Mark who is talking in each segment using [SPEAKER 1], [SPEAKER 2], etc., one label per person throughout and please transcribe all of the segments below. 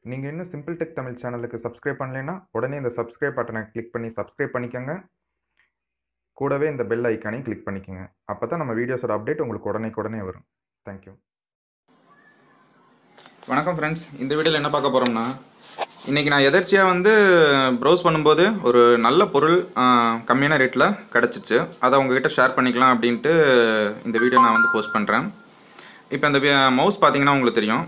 [SPEAKER 1] நீங்கள் இன்னும் simple tech Tamil சேனலுக்கு சப்ஸ்கிரைப் பண்ணலைன்னா உடனே இந்த சப்ஸ்கிரைப் பட்டனை கிளிக் பண்ணி சப்ஸ்கிரைப் பண்ணிக்கோங்க கூடவே இந்த பெல் ஐக்கானையும் கிளிக் பண்ணிக்கோங்க அப்போ தான் நம்ம வீடியோஸோட அப்டேட் உங்களுக்கு உடனே உடனே வரும் தேங்க்யூ
[SPEAKER 2] வணக்கம் ஃப்ரெண்ட்ஸ் இந்த வீடியோவில் என்ன பார்க்க போகிறோம்னா இன்றைக்கி நான் எதர்ச்சியாக வந்து ப்ரௌஸ் பண்ணும்போது ஒரு நல்ல பொருள் ஆ, கம்மியான ரேட்டில் கிடச்சிச்சு அதை உங்ககிட்ட ஷேர் பண்ணிக்கலாம் அப்படின்ட்டு இந்த வீடியோ நான் வந்து போஸ்ட் பண்ணுறேன் இப்போ இந்த மவுஸ் பார்த்தீங்கன்னா உங்களுக்கு தெரியும்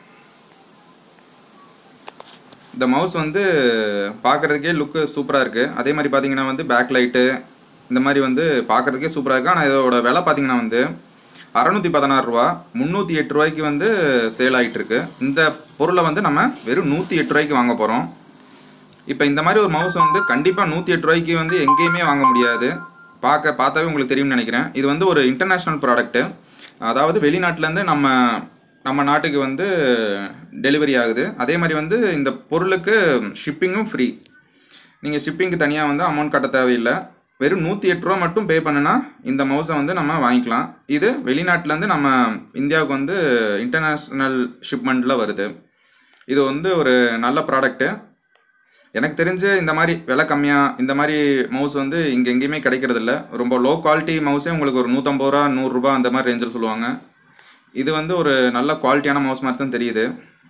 [SPEAKER 2] இந்த மவுஸ் வந்து பார்க்குறதுக்கே லுக்கு சூப்பராக இருக்குது அதே மாதிரி பார்த்தீங்கன்னா வந்து பேக் லைட்டு இந்த மாதிரி வந்து பார்க்குறதுக்கே சூப்பராக இருக்குது ஆனால் இதோட விலை பார்த்தீங்கன்னா வந்து அறநூற்றி பதினாறு ரூபா முந்நூற்றி எட்டு ரூபாய்க்கு வந்து சேல் ஆகிட்டு இருக்கு இந்த பொருளை வந்து நம்ம வெறும் நூற்றி எட்டு ரூபாய்க்கு வாங்க போகிறோம் இப்போ இந்த மாதிரி ஒரு மவுஸ் வந்து கண்டிப்பாக நூற்றி எட்டு ரூபாய்க்கு வந்து எங்கேயுமே வாங்க முடியாது பார்க்க பார்த்தாவே உங்களுக்கு தெரியும்னு நினைக்கிறேன் இது வந்து ஒரு இன்டர்நேஷ்னல் ப்ராடக்ட்டு அதாவது வெளிநாட்டிலேருந்து நம்ம நம்ம நாட்டுக்கு வந்து டெலிவரி ஆகுது அதே மாதிரி வந்து இந்த பொருளுக்கு ஷிப்பிங்கும் ஃப்ரீ நீங்கள் ஷிப்பிங்க்கு தனியாக வந்து அமௌண்ட் கட்ட தேவையில்லை வெறும் நூற்றி எட்டு ரூபா மட்டும் பே பண்ணுனா இந்த மவுஸை வந்து நம்ம வாங்கிக்கலாம் இது வெளிநாட்டிலேருந்து நம்ம இந்தியாவுக்கு வந்து இன்டர்நேஷ்னல் ஷிப்மெண்ட்டில் வருது இது வந்து ஒரு நல்ல ப்ராடக்ட்டு எனக்கு தெரிஞ்சு இந்த மாதிரி விலை கம்மியாக இந்த மாதிரி மவுஸ் வந்து இங்கே எங்கேயுமே கிடைக்கிறதில்ல ரொம்ப லோ குவாலிட்டி மவுஸே உங்களுக்கு ஒரு நூற்றம்பது ரூபா நூறுரூபா அந்த மாதிரி ரேஞ்சில் சொல்லுவாங்க இது வந்து ஒரு நல்ல குவாலிட்டியான மவுஸ் மாதிரி தான் தெரியுது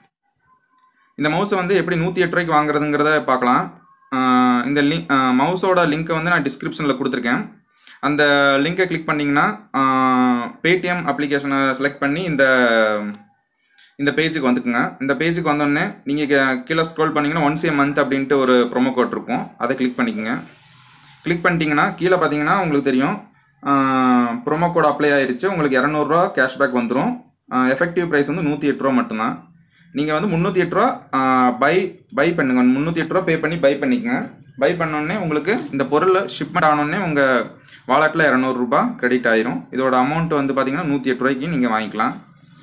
[SPEAKER 2] இந்த மவுஸை வந்து எப்படி நூற்றி எட்டு ரூபாய்க்கு வாங்குறதுங்கிறத பார்க்கலாம் ஆஹ் இந்த லிங்க் மவுஸோட லிங்க்கை வந்து நான் டிஸ்கிரிப்ஷனில் கொடுத்துருக்கேன் அந்த லிங்கை கிளிக் பண்ணிங்கன்னா பேடிஎம் அப்ளிகேஷனை செலக்ட் பண்ணி இந்த இந்த பேஜுக்கு வந்துக்குங்க இந்த பேஜுக்கு வந்தோடனே நீங்கள் கீழே ஸ்க்ரோல் பண்ணிங்கன்னா ஒன்ஸ் ஏ மந்த் அப்படின்ட்டு ஒரு ப்ரோமோ கோட் இருக்கும் அதை கிளிக் பண்ணிக்கோங்க கிளிக் பண்ணிட்டீங்கன்னா கீழே பார்த்தீங்கன்னா உங்களுக்கு தெரியும் ப்ரோமோ கோட் அப்ளை ஆயிருச்சு உங்களுக்கு இரநூறுவா கேஷ்பேக் வந்துடும் எஃபெக்டிவ் ப்ரைஸ் வந்து நூற்றி எட்டு ரூபா மட்டும்தான் நீங்கள் வந்து முந்நூற்றி எட்டு ரூபா பை பை பண்ணுங்க முந்நூற்றி எட்டு ரூபா பே பண்ணி பை பண்ணிக்கங்க பை பண்ணோடனே உங்களுக்கு இந்த பொருள் ஷிப்மெண்ட் ஆனோடனே உங்கள் வாலெட்டில் இரநூறுபா கிரெடிட் ஆயிரும் இதோட அமௌண்ட் வந்து பார்த்தீங்கன்னா நூற்றி எட்டு ரூபாய்க்கு நீங்கள் வாங்கிக்கலாம்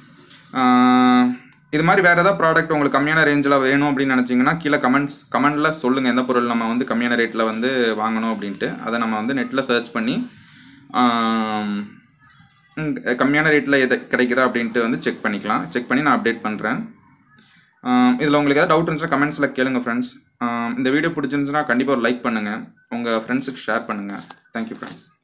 [SPEAKER 2] ஆஹ் இது மாதிரி வேறு ஏதாவது ப்ராடக்ட் உங்களுக்கு கம்மியான ரேஞ்சில் வேணும் அப்படின்னு நினச்சிங்கன்னா கீழே கமெண்ட்ஸ் கமெண்டில் சொல்லுங்கள் எந்த பொருள் நம்ம வந்து கம்மியான ரேட்டில் வந்து வாங்கணும் அப்படின்ட்டு அதை நம்ம வந்து நெட்டில் சர்ச் பண்ணி ஆம், ம், கம்மியான ரேட்டில் எது கிடைக்குதா அப்படின்ட்டு வந்து செக் பண்ணிக்கலாம் செக் பண்ணி நான் அப்டேட் பண்ணுறேன் இதில் உங்களுக்கு ஏதாவது டவுட் இருந்துச்சுன்னா கமெண்ட்ஸில் கேளுங்க ஃப்ரெண்ட்ஸ் இந்த வீடியோ பிடிச்சிருந்துச்சுன்னா கண்டிப்பாக ஒரு லைக் பண்ணுங்கள் உங்கள் ஃப்ரெண்ட்ஸுக்கு ஷேர் பண்ணுங்கள் தேங்க்யூ ஃப்ரெண்ட்ஸ்